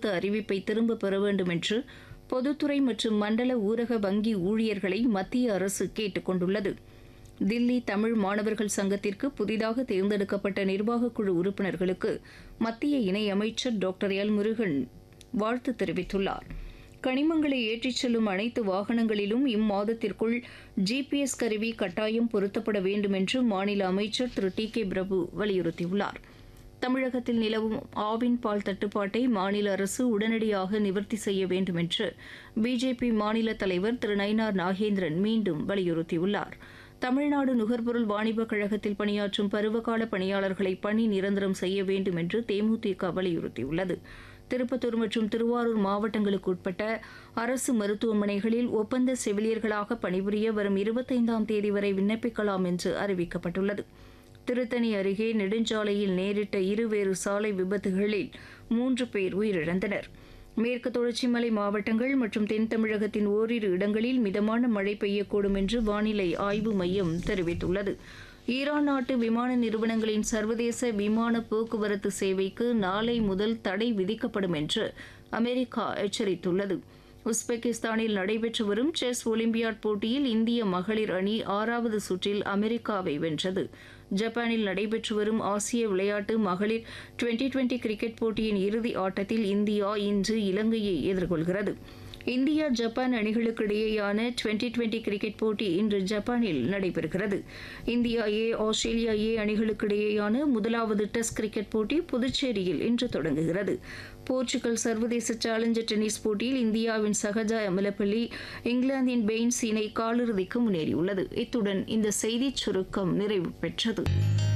கொடுத்த அறிவிப்பை திரும்பப் பெற வேண்டும் என்று பொதுத்துறை மற்றும் மண்டல ஊரக வங்கி ஊழியர்களை மத்திய அரசு கேட்டுக் கொண்டுள்ளது தில்லி தமிழ் மாணவர்கள் சங்கத்திற்கு புதிதாக தேர்ந்தெடுக்கப்பட்ட நிர்வாகக் குழு உறுப்பினர்களுக்கு மத்திய இணையமைச்சர் டாக்டர் எல் முருகன் வாழ்த்து தெரிவித்துள்ளார் கனிமங்களை ஏற்றிச் செல்லும் அனைத்து வாகனங்களிலும் இம்மாதத்திற்குள் ஜிபிஎஸ் கருவி கட்டாயம் பொருத்தப்பட வேண்டும் என்று மாநில அமைச்சர் திரு டி கே பிரபு வலியுறுத்தியுள்ளார் தமிழகத்தில் நிலவும் ஆவின் பால் தட்டுப்பாட்டை மாநில அரசு உடனடியாக நிவர்த்தி செய்ய வேண்டும் என்று பிஜேபி மாநில தலைவர் திரு நயினார் நாகேந்திரன் மீண்டும் வலியுறுத்தியுள்ளார் தமிழ்நாடு நுகர்பொருள் வாணிபக் கழகத்தில் பணியாற்றும் பருவகால பணியாளர்களை பணி நிரந்தரம் செய்ய வேண்டும் என்று தேமுதிக வலியுறுத்தியுள்ளது திருப்பத்தூர் மற்றும் திருவாரூர் மாவட்டங்களுக்கு உட்பட்ட அரசு மருத்துவமனைகளில் ஒப்பந்த செவிலியர்களாக பணிபுரிய வரும் இருபத்தைந்தாம் தேதி வரை விண்ணப்பிக்கலாம் என்று அறிவிக்கப்பட்டுள்ளது திருத்தணி அருகே நெடுஞ்சாலையில் நேரிட்ட இருவேறு சாலை விபத்துகளில் மூன்று பேர் உயிரிழந்தனர் மேற்கு தொடர்ச்சி மலை மாவட்டங்கள் மற்றும் தென் தமிழகத்தின் ஓரிரு இடங்களில் மிதமான மழை பெய்யக்கூடும் என்று வானிலை ஆய்வு மையம் தெரிவித்துள்ளது ஈரான் நாட்டு விமான நிறுவனங்களின் சர்வதேச விமான போக்குவரத்து சேவைக்கு நாளை முதல் தடை விதிக்கப்படும் என்று அமெரிக்கா எச்சரித்துள்ளது உஸ்பெகிஸ்தானில் நடைபெற்று வரும் செஸ் ஒலிம்பியாட் போட்டியில் இந்திய மகளிர் அணி ஆறாவது சுற்றில் அமெரிக்காவை வென்றது ஜப்பானில் நடைபெற்று வரும் ஆசிய விளையாட்டு மகளிர் டுவெண்டி டுவெண்டி கிரிக்கெட் போட்டியின் இறுதி ஆட்டத்தில் இந்தியா இன்று இலங்கையை எதிர்கொள்கிறது இந்தியா ஜப்பான் அணிகளுக்கு இடையேயான டுவெண்டி டுவெண்டி கிரிக்கெட் போட்டி இன்று ஜப்பானில் நடைபெறுகிறது இந்தியா ஏ ஆஸ்திரேலியா ஏ அணிகளுக்கு இடையேயான முதலாவது டெஸ்ட் கிரிக்கெட் போட்டி புதுச்சேரியில் இன்று தொடங்குகிறது போர்ச்சுகல் சர்வதேச சேலஞ்சர் டென்னிஸ் போட்டியில் இந்தியாவின் சகஜா அமலப்பள்ளி இங்கிலாந்தின் பெயின்ஸ் இணை காலிறுதிக்கு முன்னேறியுள்ளது இத்துடன் இந்த செய்திச் சுருக்கம் நிறைவு பெற்றது